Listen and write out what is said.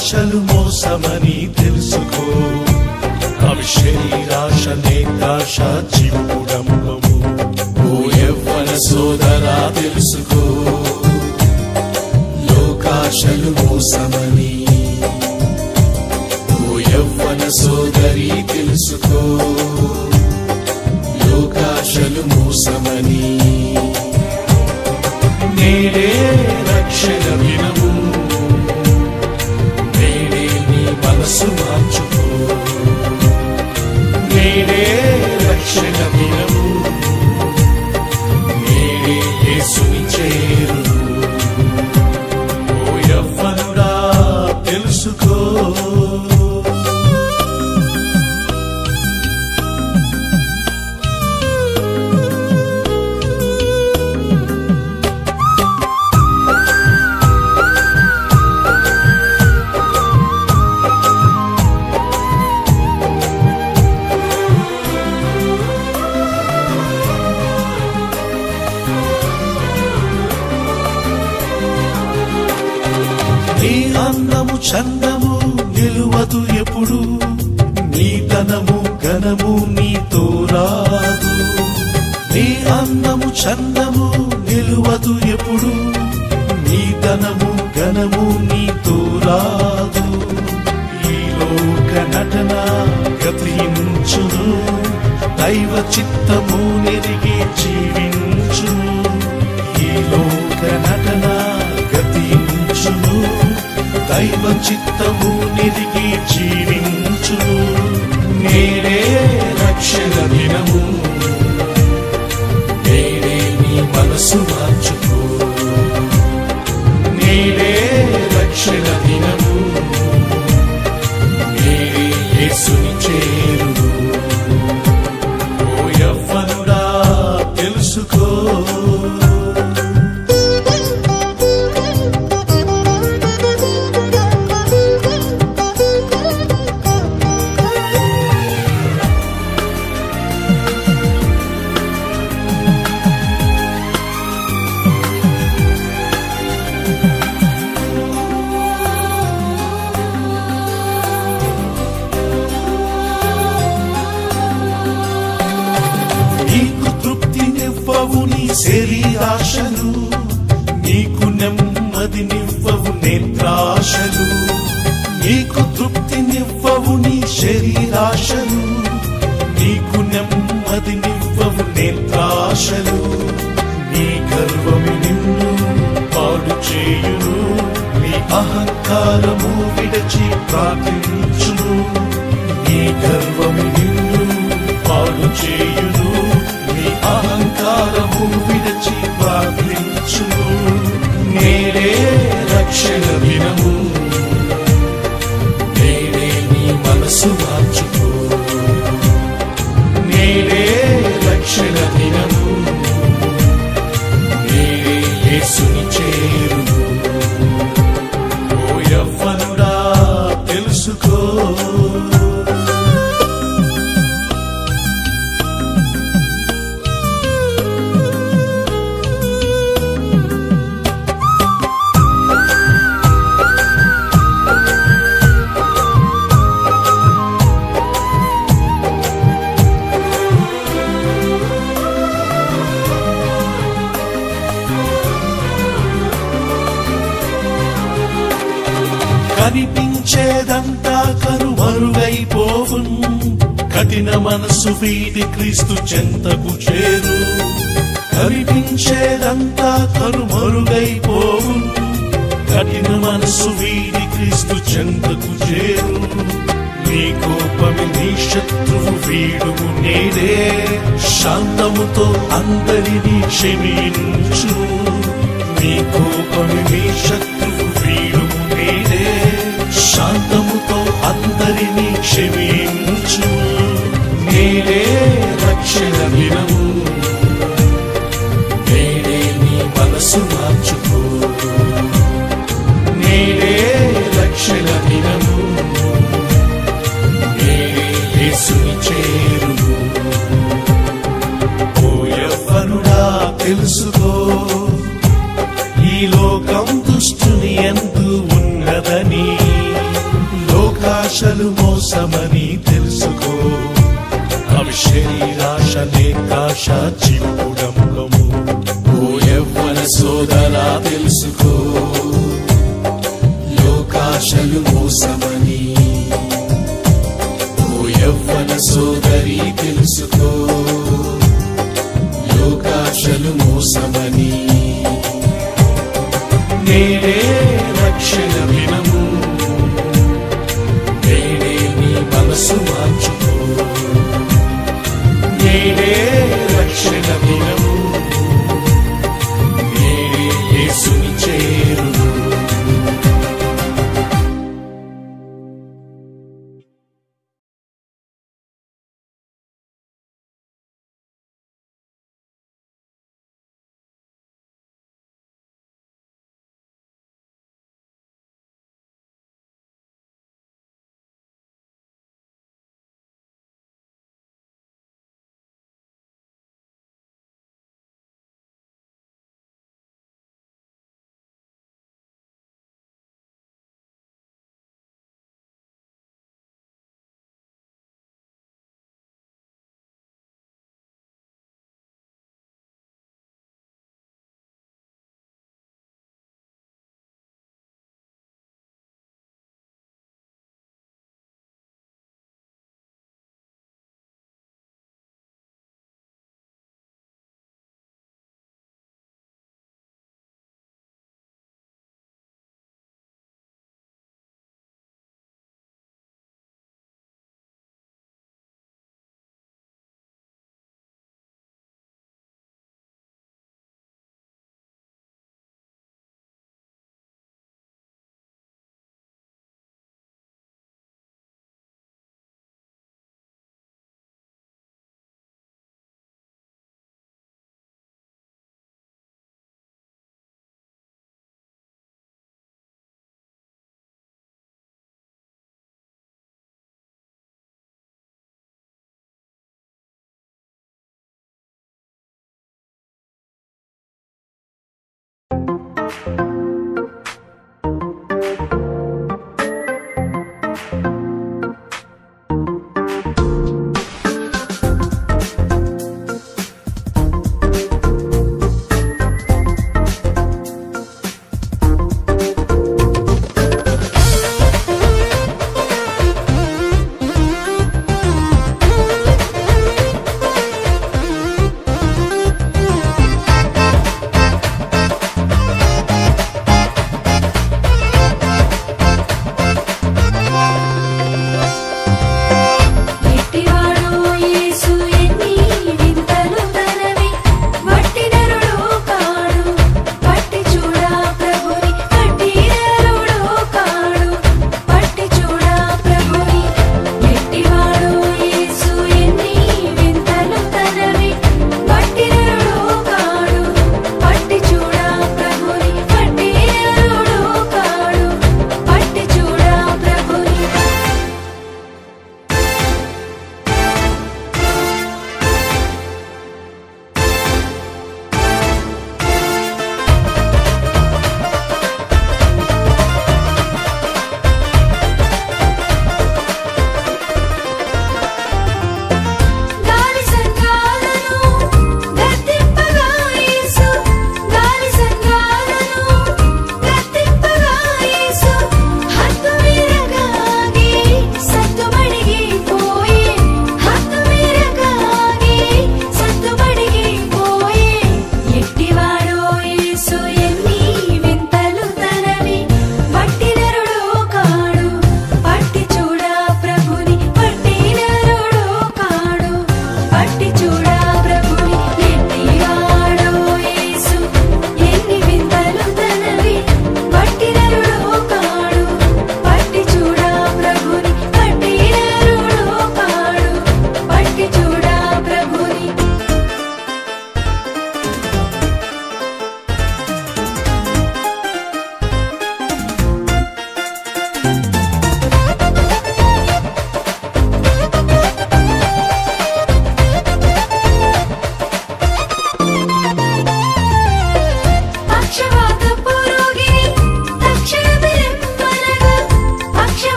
లోకాశలు మోసమని తెలుసుకో అవి శరీరాశ నేత్రాశ జీవుడంబము ఓ యవ్వన సోదరా తెలుసుకో లోకాశలు మోసమని ఓ యవ్వన సోదరి తెలుసుకో లోకాశలు మోసమని నేడే రక్షణ దినము నేడే నీ మనసు మార్చుకో నేడే రక్షణ దినము నేడే యేసుని చేరు ఓ యవ్వనుడా తెలుసుకో నీ అందము చందము నిలువదు ఎప్పుడు నీ ధనము ఘనము నీతో రాదు నీ అందము చందము నిలువదు ఎప్పుడు నీ ధనము ఘనము నీతో రాదు ఈ లోక నటన గతించును దైవ చిత్తము నెరిగి జీవించును ఈ లోక నటన గతించును దైవ చిత్తము నిరిగి జీవించును నేడే రక్షణ దినము నేడే నీ మనసు మార్చుకో నేడే రక్షణ దినము నేడే యేసుని చేరు ఓ యవ్వనుడా తెలుసుకో నీకు తృప్తినివ్వవు నీ శరీరాశలు నీకు నెమ్మదినివ్వవు నేత్రాశలు నీకు తృప్తినివ్వవు నీ శరీరాశలు నీకు నెమ్మదినివ్వవు నేత్రాశలు నీ గర్వము నిన్ను పాడు చేయును నీ అహంకారము విడచి ప్రార్థించును నీ గర్వము నిన్ను పాడు చేయును నీ అహంకారము విడచి ప్రార్థించును నేడే రక్షణ దినము నేడే నీ మనసు మార్చుకో నేడే రక్షణ దినము నేడే యేసుని చేరును ఓ యవ్వనుడా తెలుసుకో కనిపించేదంతా కనుమరుగైపోవును కఠిన మనస్సు వీడి క్రీస్తు చెంతకు చేరు కనిపించేదంతా కనుమరుగైపోవును కఠిన మనస్సు వీడి క్రీస్తు చెంతకు చేరు నీ కోపమి నీ శత్రువు వీడుము నేడే శాంతముతో అందరినీ క్షమించు నీ కోపమి నీ శత్రువు వీడుము నేడే శాంతముతో అందరినీ క్షమించు నేడే రక్షణ దినము నేడే నీ మనసు మార్చుకో నేడే రక్షణ దినము నేడే యేసుని చేరును ఓ యవ్వనుడా తెలుసుకో ఈ లోకం దుష్టుని ఆశలు మోసమని తెలుసుకో అవి శరీరాశ నేకాశ చిక్కుడంబము ఓ యవ్వన సోదరా తెలుసుకో